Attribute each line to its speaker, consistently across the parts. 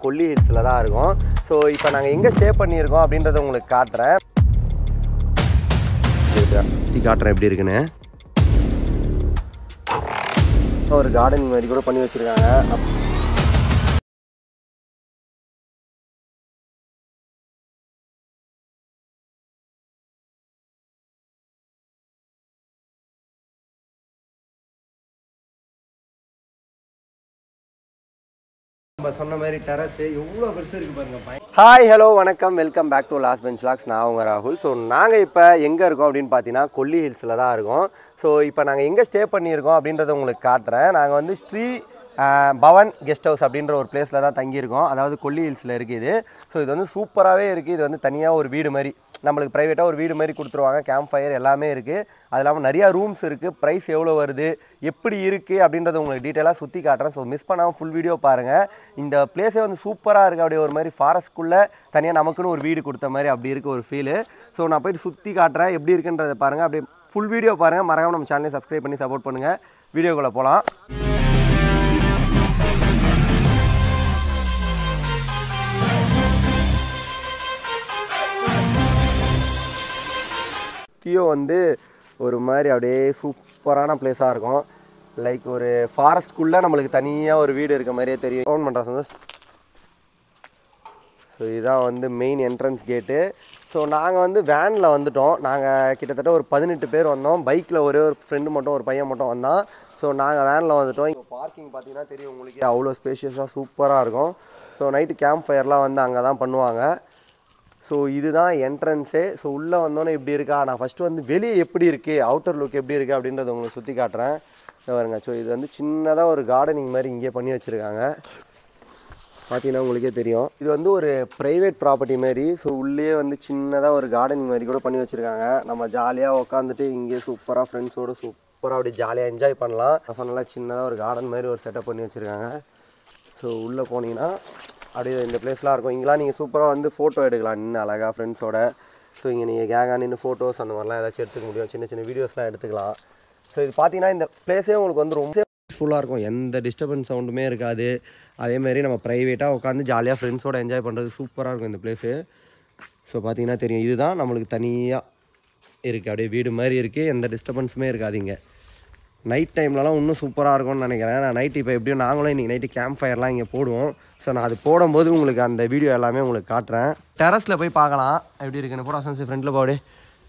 Speaker 1: கொல்லி ஹில்ஸில் தான் இருக்கோம் ஸோ இப்போ நாங்கள் எங்கே ஸ்டே பண்ணியிருக்கோம் அப்படின்றத உங்களுக்கு காட்டுறேன் சுற்றி காட்டுறேன் எப்படி இருக்குன்னு ஒரு கார்டனிங் மாதிரி கூட பண்ணி வச்சுருக்காங்க நம்ம சொன்ன மாதிரி டெரஸ் எவ்வளோ பெருசு இருக்கு பாருங்க ஹாய் ஹலோ வணக்கம் welcome back to last bench logs நான் உங்க ராகுல் ஸோ நாங்கள் இப்போ எங்கே இருக்கோம் அப்படின்னு பார்த்தீங்கன்னா கொல்லி ஹில்ஸில் தான் இருக்கோம் ஸோ இப்போ நாங்கள் எங்கே ஸ்டே பண்ணியிருக்கோம் அப்படின்றத உங்களுக்கு காட்டுறேன் நாங்கள் வந்து ஸ்ரீ ஆஹ், பவன் கெஸ்ட் ஹவுஸ் அப்படின்ற ஒரு பிளேஸில் தான் தங்கியிருக்கோம் அதாவது கொல்லி ஹில்ஸில் இருக்குது இது ஸோ இது வந்து சூப்பராகவே இருக்குது இது வந்து தனியாக ஒரு வீடு மாதிரி நம்மளுக்கு ப்ரைவேட்டாக ஒரு வீடு மாதிரி கொடுத்துருவாங்க கேம்ப் ஃபயர் எல்லாமே இருக்குது அது இல்லாமல் நிறையா ரூம்ஸ் இருக்குது ப்ரைஸ் எவ்வளோ வருது எப்படி இருக்குது அப்படின்றத உங்களுக்கு டீட்டெயிலாக சுற்றி காட்டுறேன் ஸோ மிஸ் பண்ணாமல் ஃபுல் வீடியோ பாருங்கள் இந்த பிளேஸே வந்து சூப்பராக இருக்குது அப்படியே ஒரு மாதிரி ஃபாரஸ்ட்குள்ளே தனியாக நமக்குன்னு ஒரு வீடு கொடுத்த மாதிரி அப்படி இருக்குது ஒரு ஃபீலு ஸோ நான் போயிட்டு சுற்றி காட்டுறேன் எப்படி இருக்குன்றதை பாருங்கள் அப்படியே ஃபுல் வீடியோ பாருங்கள் மறக்காம நம்ம சேனலை சப்ஸ்கிரைப் பண்ணி சப்போர்ட் பண்ணுங்கள் வீடியோக்குள்ளே போகலாம் தியோ வந்து ஒரு மாதிரி அப்படியே சூப்பரான பிளேஸாக இருக்கும் லைக் ஒரு ஃபாரஸ்ட்குள்ளே நம்மளுக்கு தனியாக ஒரு வீடு இருக்க மாதிரியே தெரியும் ஃபோன் பண்ணுறா சந்தோஷ் ஸோ இதுதான் வந்து மெயின் என்ட்ரன்ஸ் கேட்டு ஸோ நாங்கள் வந்து வேனில் வந்துட்டோம் நாங்கள் கிட்டத்தட்ட ஒரு பதினெட்டு பேர் வந்தோம் பைக்கில் ஒரே ஒரு ஃப்ரெண்டு மட்டும் ஒரு பையன் மட்டும் வந்தான் ஸோ நாங்கள் வேனில் வந்துட்டோம் இப்போ பார்க்கிங் பார்த்தீங்கன்னா தெரியும் உங்களுக்கே அவ்வளோ ஸ்பேஷியஸாக சூப்பராக இருக்கும் ஸோ நைட்டு கேம்ப் ஃபயர்லாம் வந்து அங்கே தான் பண்ணுவாங்க ஸோ இதுதான் என்ட்ரன்ஸே ஸோ உள்ளே வந்தோன்னே இப்படி இருக்கா நான் ஃபஸ்ட்டு வந்து வெளியே எப்படி இருக்குது அவுட்டர் லுக் எப்படி இருக்குது அப்படின்றத உங்களுக்கு சுற்றி காட்டுறேன் இதோ பாருங்க ஸோ இது வந்து சின்னதாக ஒரு கார்டனிங் மாதிரி இங்கே பண்ணி வச்சுருக்காங்க பார்த்தீங்கன்னா உங்களுக்கே தெரியும் இது வந்து ஒரு ப்ரைவேட் ப்ராப்பர்ட்டி மாதிரி ஸோ உள்ளே வந்து சின்னதாக ஒரு கார்டனிங் மாதிரி கூட பண்ணி வச்சுருக்காங்க நம்ம ஜாலியாக உட்காந்துட்டு இங்கே சூப்பராக ஃப்ரெண்ட்ஸோடு சூப்பராக அப்படி ஜாலியாக என்ஜாய் பண்ணலாம் நான் சொன்னால சின்னதாக ஒரு கார்டன் மாதிரி ஒரு செட்டப் பண்ணி வச்சுருக்காங்க ஸோ உள்ளே போனீங்கன்னா அப்படியே இந்த பிளேஸ்லாம் இருக்கும் இங்கெல்லாம் நீங்கள் சூப்பராக வந்து ஃபோட்டோ எடுக்கலாம் நின்று அழகாக ஃப்ரெண்ட்ஸோட ஸோ இங்கே நீங்கள் கேங்காக நின்று ஃபோட்டோஸ் அந்த மாதிரிலாம் ஏதாச்சும் எடுத்துக்க முடியும் சின்ன சின்ன வீடியோஸ்லாம் எடுத்துக்கலாம் ஸோ இது பார்த்தீங்கன்னா இந்த பிளேஸே உங்களுக்கு வந்து ரொம்ப பீஸ்ஃபுல்லாக இருக்கும் எந்த டிஸ்டர்பன்ஸ் சவுண்டுமே இருக்காது அதேமாரி நம்ம ப்ரைவேட்டாக உட்காந்து ஜாலியாக ஃப்ரெண்ட்ஸோட என்ஜாய் பண்ணுறது சூப்பராக இருக்கும் இந்த பிளேஸு ஸோ பார்த்தீங்கன்னா தெரியும் இதுதான் நம்மளுக்கு தனியாக இருக்குது அப்படியே வீடு மாதிரி இருக்குது எந்த டிஸ்டர்பன்ஸுமே இருக்காது இங்கே நைட் டைம்லலாம் இன்னும் சூப்பராக இருக்கும்னு நினைக்கிறேன் நான் நைட் இப்போ எப்படியும் நாங்களும் இன்றைக்கி நைட்டு கேம்ப் ஃபயர்லாம் இங்கே போடுவோம் ஸோ நான் அது போடும்போது உங்களுக்கு அந்த வீடியோ எல்லாமே உங்களுக்கு காட்டுறேன் டெரஸில் போய் பார்க்கலாம் எப்படி இருக்குன்னு போட சன்ஸ் ஃப்ரெண்டில் போடு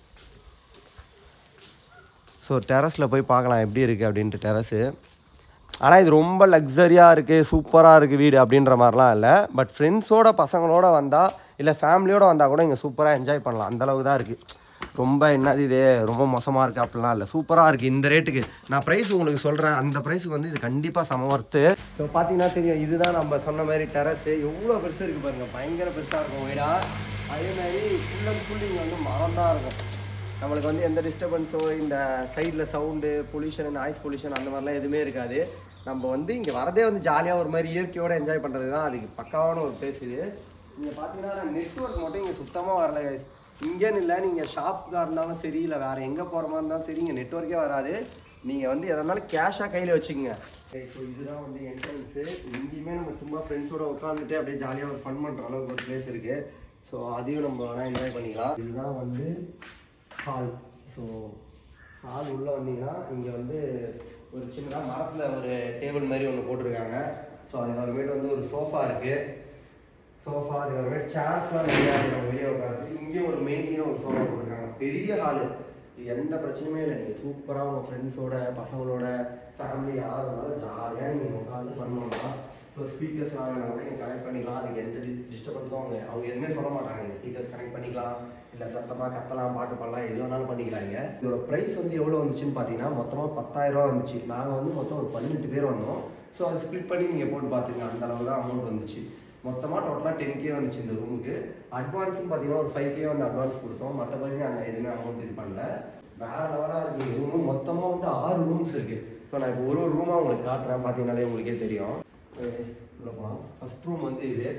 Speaker 1: ஸோ டெரஸில் போய் பார்க்கலாம் எப்படி இருக்குது அப்படின்ட்டு டெரஸு ஆனால் இது ரொம்ப லக்ஸரியாக இருக்குது சூப்பராக இருக்குது வீடு அப்படின்ற மாதிரிலாம் இல்லை பட் ஃப்ரெண்ட்ஸோட பசங்களோட வந்தால் இல்லை ஃபேமிலியோட வந்தால் கூட இங்கே சூப்பராக என்ஜாய் பண்ணலாம் அந்த அளவுக்கு தான் இருக்குது ரொம்ப என்னது இது ரொம்ப மோசமாக இருக்குது அப்படிலாம் இல்லை சூப்பராக இருக்குது இந்த ரேட்டுக்கு நான் ப்ரைஸ் உங்களுக்கு சொல்கிறேன் அந்த ப்ரைஸுக்கு வந்து இது கண்டிப்பாக சம ஒர்த்து ஸோ பார்த்தீங்கன்னா தெரியும் இதுதான் நம்ம சொன்ன மாதிரி டெரஸு எவ்வளோ பெருசு இருக்குது பாருங்கள் பயங்கர பெருசாக இருக்கும் வீடா அதே மாதிரி ஃபுல் அண்ட் ஃபுல் இங்கே வந்து மரம் தான் இருக்கும் நம்மளுக்கு வந்து எந்த டிஸ்டர்பன்ஸோ இந்த சைடில் சவுண்டு பொல்யூஷன் நாய்ஸ் பொல்யூஷன் அந்த மாதிரிலாம் எதுவுமே இருக்காது நம்ம வந்து இங்கே வரதே வந்து ஜாலியாக ஒரு மாதிரி இயற்கையோட என்ஜாய் பண்ணுறது தான் அதுக்கு பக்காவான ஒரு பிளேஸ் இது இங்கே பார்த்தீங்கன்னா நெட்ஒர்க் மட்டும் இங்கே சுத்தமாக வரல guys. இங்கேன்னு இல்லை நீங்கள் ஷாப்காக இருந்தாலும் சரி இல்லை வேறு எங்கே போகிற மாதிரி இருந்தாலும் சரி இங்கே நெட்ஒர்க்கே வராது நீங்கள் வந்து எதா இருந்தாலும் கேஷாக கையில் வச்சுக்கோங்க ஸோ இதுதான் வந்து என்ட்ரன்ஸு இங்கேயுமே நம்ம சும்மா ஃப்ரெண்ட்ஸோட உட்காந்துட்டு அப்படியே ஜாலியாக ஒரு ஃபன் பண்ணுற அளவுக்கு ஒரு பிளேஸ் இருக்குது ஸோ அதையும் நம்ம வேணால் என்ஜாய் பண்ணிக்கலாம் இதுதான் வந்து ஹால் ஸோ ஹால் உள்ளே வந்தீங்கன்னா இங்கே வந்து ஒரு சின்னதாக மரத்தில் ஒரு டேபிள் மாதிரி ஒன்று போட்டிருக்காங்க ஸோ அதுக்கப்புறமேட்டு வந்து ஒரு சோஃபா இருக்குது சோஃபா அதுக்கப்புறமேட்டு சேர்ஸ்லாம் நிறையா இருக்கு நம்ம வெளியே உட்காந்து இங்கேயும் ஒரு மெயின்லேயும் ஒரு சோஃபா போட்டிருக்காங்க பெரிய ஹாலு இது எந்த பிரச்சனையுமே இல்லை நீங்கள் சூப்பராக உங்கள் ஃப்ரெண்ட்ஸோட பசங்களோட ஃபேமிலி யார் இருந்தாலும் ஜாலியாக நீங்கள் உட்காந்து பண்ணலாம் ஸோ ஸ்பீக்கர்ஸ்லாம் வேணா கூட இங்கே கனெக்ட் பண்ணிக்கலாம் அதுக்கு எந்த டிஸ்டர்பன்ஸும் அவங்க அவங்க எதுவுமே சொல்ல மாட்டாங்க நீங்கள் ஸ்பீக்கர்ஸ் கனெக்ட் பண்ணிக்கலாம் இல்லை சத்தமாக கத்தலாம் பாட்டு பாடலாம் எது வேணாலும் பண்ணிக்கலாங்க இதோட ப்ரைஸ் வந்து எவ்வளோ வந்துச்சுன்னு பார்த்தீங்கன்னா மொத்தமாக பத்தாயிரரூவா வந்துச்சு நாங்கள் வந்து மொத்தம் ஒரு பதினெட்டு பேர் வந்தோம் ஸோ அதை ஸ்ப்ளிட் பண்ணி நீங்கள் போட்டு பார்த்துங்க அந்த அளவு தான் அமௌண்ட் வந்துச்சு மொத்தமாக டோட்டலாக டென் கே வந்துச்சு இந்த ரூமுக்கு அட்வான்ஸ்னு பார்த்தீங்கன்னா ஒரு ஃபைவ் கே வந்து அட்வான்ஸ் கொடுத்தோம் மற்றபடி நாங்கள் எதுவுமே அமௌண்ட் இது பண்ணல வேற லெவலாக இருக்குது ரூமு மொத்தமாக வந்து ஆறு ரூம்ஸ் இருக்குது ஸோ நான் இப்போ ஒரு ஒரு ரூமாக உங்களுக்கு காட்டுறேன் பார்த்தீங்கனாலே உங்களுக்கே தெரியும் உள்ள போகலாம் ஃபர்ஸ்ட் ரூம் வந்து இது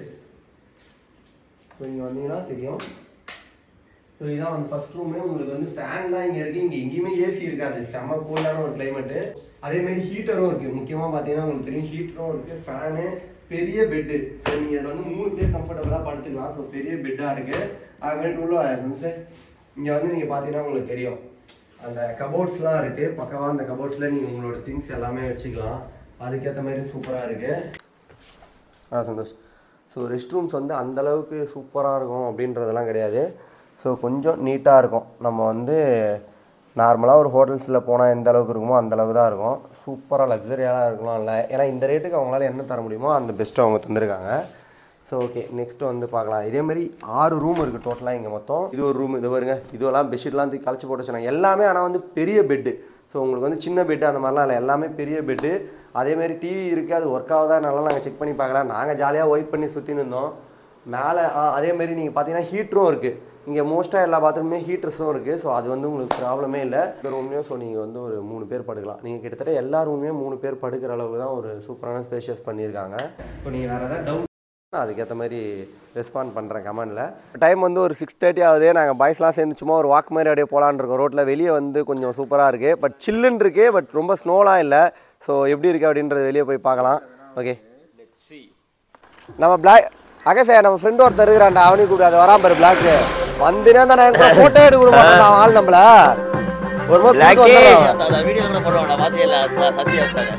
Speaker 1: ஸோ இங்கே வந்தீங்கன்னா தெரியும் ஸோ இதான் வந்து ஃபர்ஸ்ட் ரூமே உங்களுக்கு வந்து ஃபேன் தான் இங்கே இருக்குது இங்கே எங்கேயுமே ஏசி இருக்காது செம்ம கூலான ஒரு கிளைமேட்டு அதே மாதிரி ஹீட்டரும் இருக்குது முக்கியமாக பார்த்தீங்கன்னா உங்களுக்கு தெரியும் ஹீட்டரும் இருக்குது ஃபேனு பெரிய பெட்டு ஸோ நீங்கள் இதில் வந்து மூணு பேர் கம்ஃபர்டபுளாக படுத்துக்கலாம் ஸோ பெரிய பெட்டாக இருக்குது அதுமாதிரி உள்ள சார் இங்கே வந்து நீங்கள் பார்த்தீங்கன்னா உங்களுக்கு தெரியும் அந்த கபோர்ட்ஸ்லாம் இருக்குது பக்கவாக அந்த கபோர்ட்ஸில் நீங்கள் உங்களோட திங்ஸ் எல்லாமே வச்சுக்கலாம் அதுக்கேற்ற மாதிரி சூப்பராக இருக்குது ஆ சந்தோஷ் ஸோ ரெஸ்ட் ரூம்ஸ் வந்து அந்த அளவுக்கு சூப்பராக இருக்கும் அப்படின்றதெல்லாம் கிடையாது ஸோ கொஞ்சம் நீட்டாக இருக்கும் நம்ம வந்து நார்மலாக ஒரு ஹோட்டல்ஸில் போனால் எந்த அளவுக்கு இருக்குமோ அந்த அளவுக்கு தான் இருக்கும் சூப்பராக லக்ஸரியாக இருக்கலாம் இல்லை ஏன்னா இந்த ரேட்டுக்கு அவங்களால என்ன தர முடியுமோ அந்த பெஸ்ட்டு அவங்க தந்திருக்காங்க ஸோ ஓகே நெக்ஸ்ட் வந்து பார்க்கலாம் இதே மாதிரி ஆறு ரூம் இருக்குது டோட்டலாக இங்கே மொத்தம் இது ஒரு ரூம் இது பாருங்க இதுவெல்லாம் பெட்ஷீட்லாம் தூக்கி கழிச்சு போட்டு வச்சுருக்காங்க எல்லாமே ஆனால் வந்து பெரிய பெட்டு ஸோ உங்களுக்கு வந்து சின்ன பெட்டு அந்த மாதிரிலாம் இல்லை எல்லாமே பெரிய பெட்டு அதேமாரி டிவி இருக்குது அது ஒர்க் ஆகுதா நல்லா நாங்கள் செக் பண்ணி பார்க்கலாம் நாங்கள் ஜாலியாக ஒயிட் பண்ணி சுற்றின்னு இருந்தோம் மேலே அதேமாரி நீங்கள் பார்த்தீங்கன்னா ஹீட்டரும் இருக்குது இங்கே மோஸ்ட்டாக எல்லா பாத்ரூமே ஹீட்டர்ஸும் இருக்குது ஸோ அது வந்து உங்களுக்கு ப்ராப்ளமே இல்லை இந்த ரூம்லேயும் ஸோ நீங்கள் வந்து ஒரு மூணு பேர் படுக்கலாம் நீங்கள் கிட்டத்தட்ட எல்லா ரூம்லேயும் மூணு பேர் படுக்கிற அளவுக்கு தான் ஒரு சூப்பரான ஸ்பேஷியஸ் பண்ணியிருக்காங்க ஸோ நீங்கள் வேறு ஏதாவது டவுட் நான் அதுக்கேற்ற மாதிரி ரெஸ்பாண்ட் பண்ணுறேன் கமெண்டில் டைம் வந்து ஒரு சிக்ஸ் தேர்ட்டி ஆகுது நாங்கள் பாய்ஸ்லாம் சேர்ந்து சும்மா ஒரு வாக் மாதிரி அப்படியே போகலான்னு இருக்கோம் ரோட்டில் வெளியே வந்து கொஞ்சம் சூப்பராக இருக்குது பட் சில்லுன்னு இருக்கு பட் ரொம்ப ஸ்னோலாம் இல்லை ஸோ எப்படி இருக்குது அப்படின்றது வெளியே போய் பார்க்கலாம் ஓகே நம்ம பிளாக் அகசே நம்ம ஃப்ரெண்ட் ஒருத்தர் இருக்கிறான்டா அவனையும் கூப்பிடு வராம பாரு பிளாக் வந்தினா தான் நான் ஃபோட்டோ எடுக்க விட மாட்டேன் ஆள் நம்மள ஒரு மாதிரி கூப்பிட்டு வந்துடுறான்.
Speaker 2: வீடியோ கூட போடுவாங்க பாத்தியா சத்தியா வச்சாங்க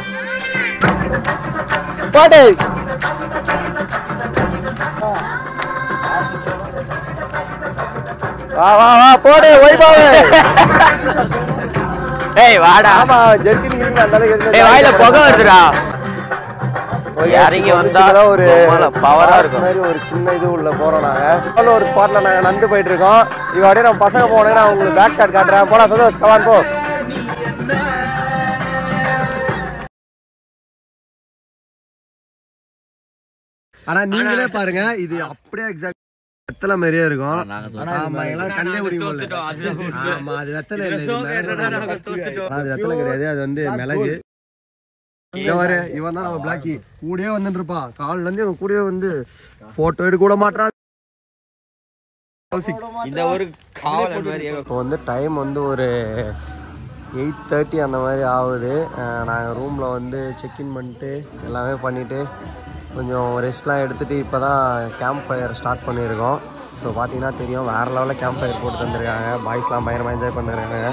Speaker 1: பாட்டு வா வா வா போடு ஒய்பாவு
Speaker 2: ஏய் வாடா
Speaker 1: ஆமா ஜெர்கின் கிரின் அந்த அளவுக்கு எதுவுமே
Speaker 2: ஏய் வாயில புகை வருதுடா
Speaker 1: ஓகே,
Speaker 2: இறங்கி
Speaker 1: இப்போ
Speaker 2: வந்தா
Speaker 1: சின்னதா ஒரு
Speaker 2: ரொம்பல power ஆ
Speaker 1: forest
Speaker 2: இருக்கும்.
Speaker 1: மாதிரி ஒரு சின்ன இது உள்ள போறோம் நாங்க அதுல ஒரு ஸ்பாட்ல நாங்க நடந்து போயிட்டு இருக்கோம் இவ அப்படியே நம்ம பசங்க போனே நான் உங்களுக்கு பேக் ஷாட் காட்டுறேன் போடா சந்தோஷ் கவான் போ ஆனா நீங்களே பாருங்க இது அப்படியே எக்ஸாக்ட் வெத்தலை மாதிரியே இருக்கும் ஆமா எல்லாம் கண்டே முடியும் ஆமா அது வெத்தலை இல்லை, இது மிளகு. ஆனா, அது வெத்தலை கிடையாது அது வந்து மிளகு இங்க பாரு இவன் தான் நம்ம பிளாக்கி கூடயே வந்துட்டு இருப்பான் கால்ல இருந்து இவன் கூடயே வந்து போட்டோ எடுக்க கூட மாட்டான்
Speaker 2: இந்த ஒரு காவலன் மாதிரி
Speaker 1: இப்போ வந்து டைம் வந்து ஒரு எயிட் தேர்ட்டி அந்த மாதிரி ஆகுது நாங்கள் ரூமில் வந்து செக்இன் பண்ணிட்டு எல்லாமே பண்ணிவிட்டு கொஞ்சம் ரெஸ்ட்லாம் எடுத்துகிட்டு இப்போ தான் கேம்ப் ஃபயர் ஸ்டார்ட் பண்ணியிருக்கோம் ஸோ பார்த்தீங்கன்னா தெரியும் வேறு லெவலில் கேம்ப் ஃபயர் போட்டு தந்திருக்காங்க பாய்ஸ்லாம் பயங்கரமாக என்ஜாய் பண்ணிருக்காங்க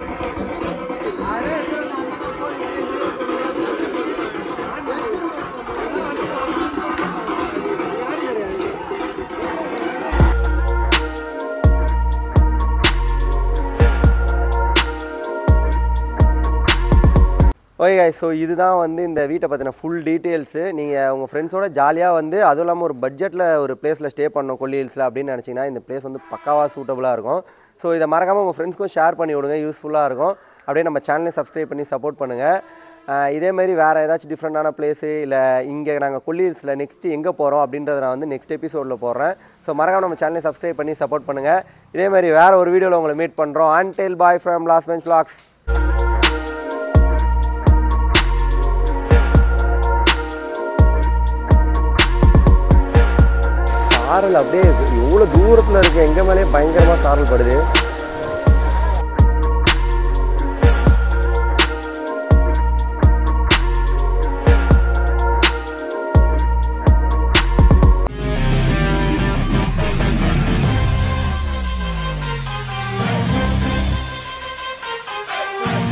Speaker 1: ஓகே guys ஸோ இதுதான் வந்து இந்த வீட்டை பற்றின ஃபுல் டீட்டெயில்ஸு நீங்கள் உங்கள் ஃப்ரெண்ட்ஸோட ஜாலியாக வந்து அதுவும் இல்லாமல் ஒரு பட்ஜெட்டில் ஒரு பிளேஸில் ஸ்டே பண்ணணும் கொல்லி ஹில்ஸில் அப்படின்னு நினச்சிங்கன்னா இந்த பிளேஸ் வந்து பக்காவாக சூட்டபுளாக இருக்கும் ஸோ இதை மறக்காமல் உங்கள் ஃப்ரெண்ட்ஸ்க்கும் ஷேர் பண்ணி விடுங்க யூஸ்ஃபுல்லாக இருக்கும் அப்படியே நம்ம சேனலை சப்ஸ்கிரைப் பண்ணி சப்போர்ட் பண்ணுங்கள் இதேமாரி வேறு ஏதாச்சும் டிஃப்ரெண்ட்டான பிளேஸு இல்லை இங்கே நாங்கள் கொல்லி ஹில்ஸில் நெக்ஸ்ட்டு எங்கே போகிறோம் அப்படின்றத நான் வந்து நெக்ஸ்ட் எபிசோடில் போடுறேன் ஸோ மறக்காம நம்ம சேனலை சப்ஸ்கிரைப் பண்ணி சப்போர்ட் பண்ணுங்கள் இதேமாதிரி வேறு ஒரு வீடியோவில் உங்களை மீட் பண்ணுறோம் and tell bye from last bench logs சாரல் அப்படியே எவ்வளோ தூரத்தில் இருக்குது எங்கள் மேலேயே பயங்கரமாக சாரல் படுது